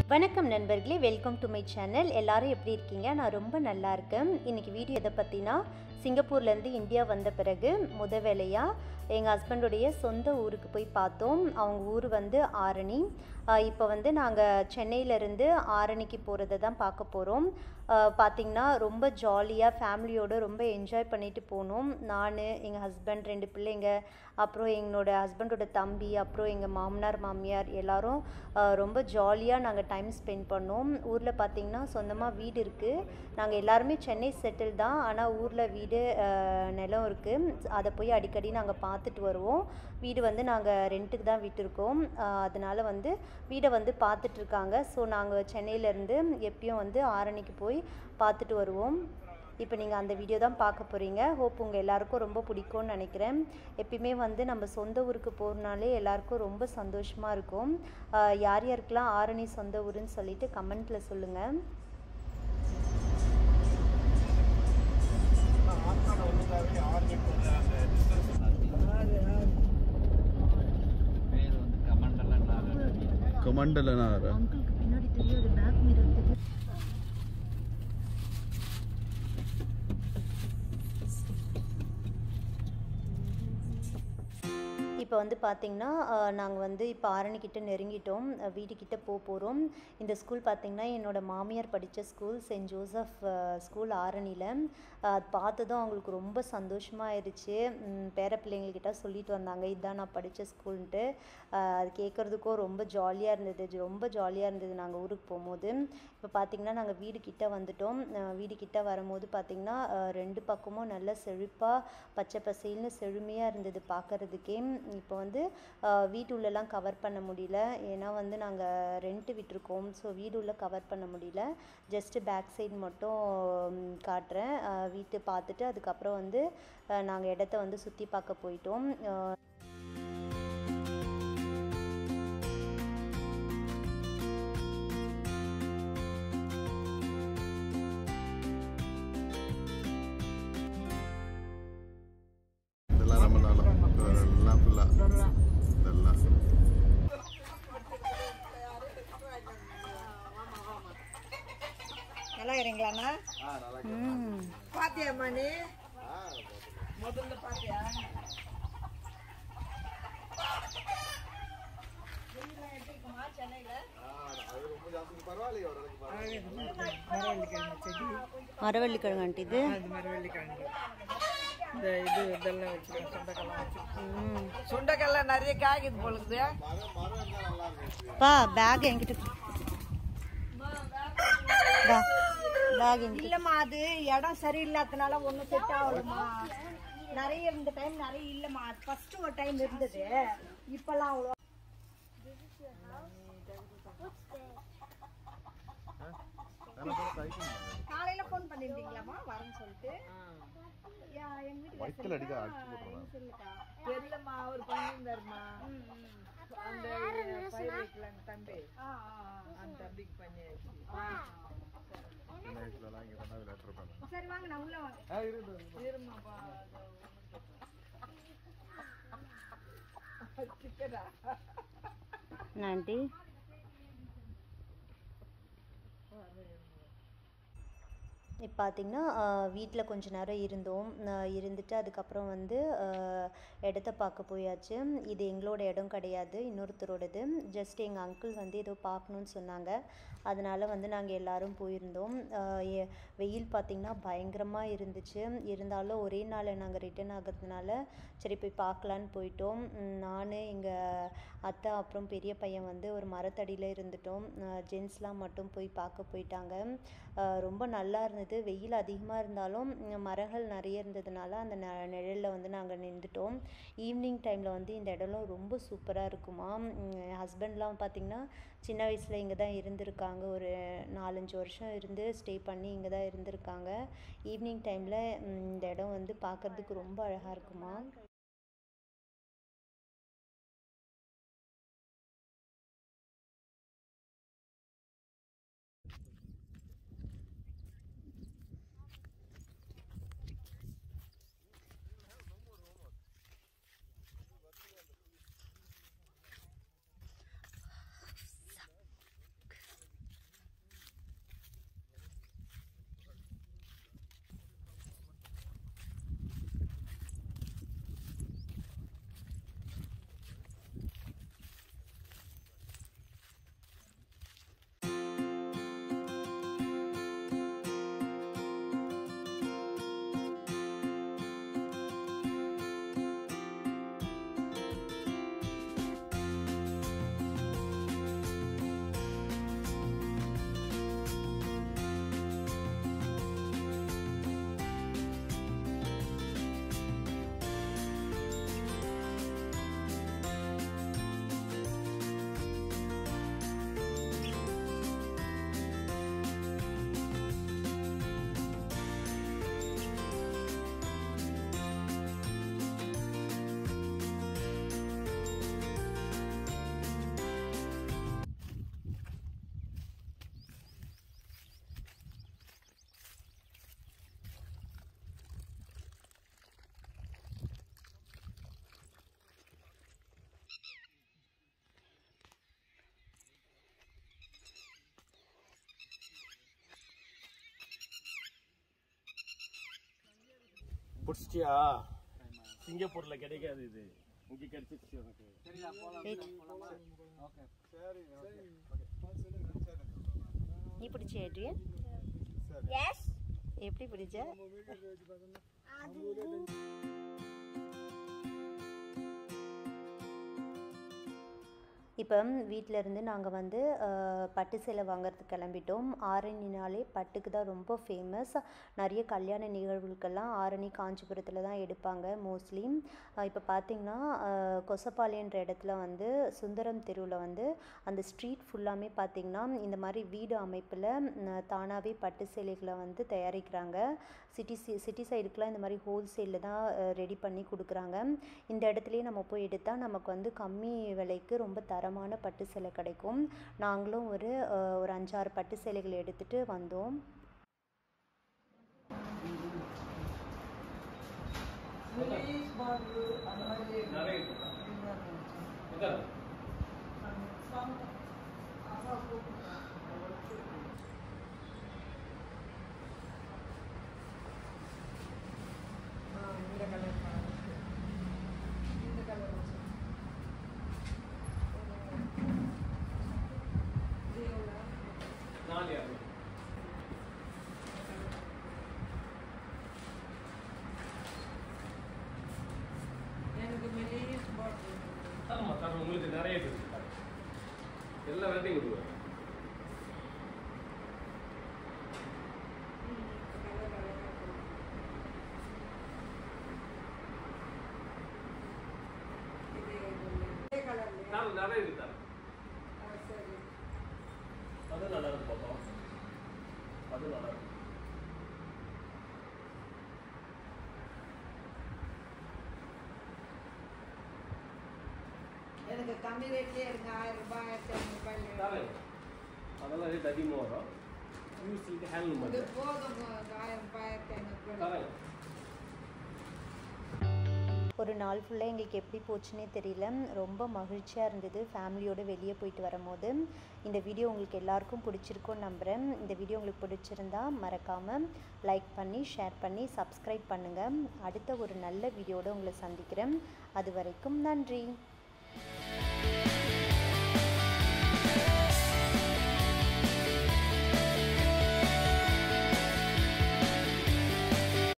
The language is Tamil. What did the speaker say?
வணக்கம் நண்பர்களே வெல்கம் டு மை சேனல் எல்லாரும் எப்படி இருக்கீங்க நான் ரொம்ப நல்லா இருக்கேன் இன்னைக்கு வீடியோ எதை பற்றினா சிங்கப்பூர்லேருந்து இந்தியா வந்த பிறகு முத வேலையாக எங்கள் ஹஸ்பண்டுடைய சொந்த ஊருக்கு போய் பார்த்தோம் அவங்க ஊர் வந்து ஆரணி இப்போ வந்து நாங்கள் சென்னையிலேருந்து ஆரணிக்கு போகிறத தான் பார்க்க போகிறோம் பார்த்திங்கன்னா ரொம்ப ஜாலியாக ஃபேமிலியோடு ரொம்ப என்ஜாய் பண்ணிட்டு போனோம் நான் எங்கள் ஹஸ்பண்ட் ரெண்டு பிள்ளைங்க அப்புறம் எங்களோட ஹஸ்பண்டோட தம்பி அப்புறம் எங்கள் மாமனார் மாமியார் எல்லாரும் அஹ், ரொம்ப ஜாலியாக நாங்கள் டைம் ஸ்பெண்ட் பண்ணோம் ஊரில் பார்த்திங்கன்னா சொந்தமாக வீடு இருக்குது நாங்கள் எல்லாருமே சென்னை செட்டில் தான் ஆனால் ஊரில் வீடு அஹ், நிலம் இருக்குது அதை போய் அடிக்கடி நாங்கள் பார்த்துட்டு வருவோம் வீடு வந்து நாங்கள் ரெண்ட்டுக்கு தான் விட்டுருக்கோம் அஹ், அதனால வந்து வீடை வந்து பார்த்துட்டு இருக்காங்க ஸோ நாங்கள் சென்னையிலேருந்து எப்பயும் வந்து ஆரணிக்கு போய் பார்த்துட்டு வருவோம் இப்போ நீங்கள் அந்த வீடியோ தான் பார்க்க போகிறீங்க ஹோப் உங்கள் எல்லாருக்கும் ரொம்ப பிடிக்கும்னு நினைக்கிறேன் எப்பயுமே வந்து நம்ம சொந்த ஊருக்கு போகிறனாலே எல்லாருக்கும் ரொம்ப சந்தோஷமாக இருக்கும் ஆஹ் யார் யாருக்கெல்லாம் ஆரணி சொந்த ஊருன்னு சொல்லிட்டு கமெண்ட்டில் சொல்லுங்கள் பேர் வந்து கமண்டலன்னாரு கமண்டலனாரா அங்கிளுக்கு பின்னாடி தெரியாது பேக் மிரர் தெரியும் இப்போ வந்து பார்த்திங்கன்னா நாங்கள் வந்து இப்போ ஆரணிக்கிட்ட நெருங்கிட்டோம் அஹ் வீட்டுக்கிட்ட போக போகிறோம் இந்த ஸ்கூல் பார்த்திங்கன்னா என்னோட மாமியார் படித்த ஸ்கூல் சென்ட் ஜோசப் அஹ், ஸ்கூல் ஆரணியில் அது பார்த்ததும் அவங்களுக்கு ரொம்ப சந்தோஷமாயிருச்சு பேர பிள்ளைங்கக்கிட்ட சொல்லிட்டு வந்தாங்க இதுதான் நான் படித்த ஸ்கூல்ன்ட்டு அஹ், அது கேட்குறதுக்கும் ரொம்ப ஜாலியாக இருந்தது ஜ- ரொம்ப ஜாலியாக இருந்தது நாங்கள் ஊருக்கு போகும்போது இப்போ பார்த்திங்கன்னா நாங்கள் வீடு கிட்ட வந்துட்டோம் அஹ், வீடு கிட்ட வரும்போது பார்த்திங்கன்னா அஹ், ரெண்டு பக்கமும் நல்ல செழிப்பாக பச்சை பசேல்னு செழுமையாக இருந்தது பார்க்கறதுக்கே இப்போ வந்து அஹ், வீட்டு உள்ளெல்லாம் கவர் பண்ண முடியல ஏன்னா வந்து நாங்கள் ரெண்ட்டு விட்டிருக்கோம் ஸோ வீடு உள்ள கவர் பண்ண முடியல ஜஸ்ட்டு பேக் சைடு மட்டும் ம், காட்டுறேன் அஹ், வீட்டு பார்த்துட்டு அதுக்கப்புறம் வந்து நாங்கள் இடத்த வந்து சுற்றி பார்க்க போயிட்டோம் அஹ், இதெல்லாம் நம்ம நாளம் எல்லாம் ஃபுல்லா இதெல்லாம் நல்லா இருக்கிறீங்களாண்ணா பாத்தியாம்மா நீ முதல்ல பாத்தியா மரவள்ளிக்கிழங்கு செடி மரவள்ளிக்கிழங்கு ஆண்டி இது அது மரவள்ளிக்கிழங்கு இந்த இது இதெல்லாம் வச்சுருக்கேன் சுண்டைக்கெல்லாம் வச்சுருக்கேன் சுண்டைக்கெல்லாம் நிறைய காய்க்குது பொழுது பா பேக் என்கிட்ட பேக் என்கிட்ட இல்லம்மா அது இடம் சரியில்லாதனால ஒன்றும் செட் ஆகலம்மா நிறைய இந்த டைம் நிறைய இல்லம்மா ஃபர்ஸ்ட் ஒரு டைம் இருந்தது இப்பெல்லாம் அவ்வளோ காலையில ஃபோன் பண்ணிருந்தீங்களாம்மா வரேன்னு சொல்லிட்டு யா, எங்க வீட்டுக்கு வயிற்றுல அடிக்க அடிச்சு போட்டுருவாங்க சொல்லுக்கா தெரியலம்மா அவர் பண்ணியிருந்தாருமா அந்த பயிர் வைக்கலான்னு தம்பி ஆ ஆ, அந்த தம்பிக்கு பண்ணியாச்சு சின்ன வயசுலலாம் இங்கே தான் விளையாட்டு இருப்பாங்க ஆ. சரி வாங்க நான் உள்ள வாங்க இருமாப்பா சிக்கனா ஆண்டி இப்போ பார்த்தீங்கன்னா வீட்டில் கொஞ்ச நேரம் இருந்தோம் அஹ் இருந்துட்டு அதுக்கப்புறம் வந்து அஹ், இடத்த பார்க்க போயாச்சு இது எங்களோட இடம் கிடையாது இன்னொருத்தரோடது ஜஸ்ட் எங்கள் அங்கிள் வந்து ஏதோ பார்க்கணுன்னு சொன்னாங்க அதனால் வந்து நாங்கள் எல்லாரும் போயிருந்தோம் அஹ், எ- வெயில் பார்த்திங்கன்னா பயங்கரமாக இருந்துச்சு இருந்தாலும் ஒரே நாள் நாங்கள் ரிட்டர்ன் ஆகிறதுனால சரி போய் பார்க்கலான்னு போயிட்டோம் நான் எங்கள் அத்தை அப்புறம் பெரிய பையன் வந்து ஒரு மரத்தடியில் இருந்துட்டோம் ஜென்ஸ்லாம் மட்டும் போய் பார்க்க போயிட்டாங்க அஹ் ரொம்ப நல்லா இருந்தது வெயில் அதிகமாக இருந்தாலும் உம், மரங்கள் நிறைய இருந்ததுனால அந்த ந நிழலில் வந்து நாங்கள் நின்றுட்டோம் ஈவினிங் டைமில் வந்து இந்த இடம்லாம் ரொம்ப சூப்பராக இருக்குமா என் ஹஸ்பண்ட்லாம் பார்த்திங்கன்னா சின்ன வயசில் இங்கே தான் இருந்திருக்காங்க ஒரு நாலஞ்சு வருஷம் இருந்து ஸ்டே பண்ணி இங்கே தான் இருந்திருக்காங்க ஈவினிங் டைமில் இந்த இடம் வந்து பார்க்கறதுக்கு ரொம்ப அழகாக இருக்குமா பிடிச்சிட்டியா சிங்கப்பூர்ல கிடைக்காது இது இங்க கிடைச்சிருச்சு உனக்கு நீ பிடிச்ச ஏட்ரியன் எஸ் எப்படி பிடிச்ச இப்போ வீட்டில் இருந்து நாங்கள் வந்து அஹ், பட்டு சேலை வாங்குறதுக்கு கிளம்பிட்டோம் ஆரணினாலே பட்டுக்கு தான் ரொம்ப ஃபேமஸ் நிறைய கல்யாண நிகழ்வுகளுக்கெல்லாம் ஆரணி காஞ்சிபுரத்தில் தான் எடுப்பாங்க மோஸ்ட்லி இப்போ பார்த்தீங்கன்னா அஹ், கொசப்பாளையன்ற இடத்துல வந்து சுந்தரம் தெருவில் வந்து அந்த ஸ்ட்ரீட் ஃபுல்லாமே பார்த்தீங்கன்னா இந்த மாதிரி வீடு அமைப்பில் தானாகவே பட்டு சேலைகளை வந்து தயாரிக்கிறாங்க சிட்டி சிட்டி சைடுக்குலாம் இந்த மாதிரி ஹோல்சேலில் தான் ரெடி பண்ணி கொடுக்குறாங்க இந்த இடத்துலையே நம்ம போய் எடுத்தால் நமக்கு வந்து கம்மி விலைக்கு ரொம்ப தரமான பட்டு சேலை கிடைக்கும் நாங்களும் ஒரு அஹ், ஒரு அஞ்சாறு பட்டு சேலைகள் எடுத்துகிட்டு வந்தோம் இந்த கலர் இந்த கலர் வச்சு இது எவ்வளோ நாலு இரநூறு எனக்கு மெலீஸ் பாட்டில் ஆமா தரோம் உங்களுக்கு நிறைய இருக்கு தரோம். எல்லா வெரைட்டியும் கொடுக்குறோம் நாலு நிறைய இருக்கு தரோம் அது நல்லா இருக்கு பாப்பா அது நல்லா இருக்கு எனக்கு கம்மி ரேட்லயே இருக்கு ஆயிரம் ரூபாய் ஆயிரத்தி ஐநூறு ரூபாய் தரேன் அதெல்லாம் ரேட் அதிகமாக வரும் யூஸ் இது ஹேண்ட்லூம் இது பண்ணுறேன் போதும் இந்த ஆயிரம் ரூபாய் ஆயிரத்தி ஐநூறு ரூபாய் தரேன் ஒரு நாள் ஃபுல்லாக எங்களுக்கு எப்படி போச்சுன்னே தெரியல ரொம்ப மகிழ்ச்சியாக இருந்தது ஃபேமிலியோடு வெளியே போயிட்டு வரும்போது இந்த வீடியோ உங்களுக்கு எல்லாருக்கும் பிடிச்சிருக்கும்னு நம்புகிறேன் இந்த வீடியோ உங்களுக்கு பிடிச்சிருந்தா மறக்காமல் லைக் பண்ணி ஷேர் பண்ணி சப்ஸ்கிரைப் பண்ணுங்கள் அடுத்த ஒரு நல்ல வீடியோட உங்களை சந்திக்கிறேன் அது வரைக்கும் நன்றி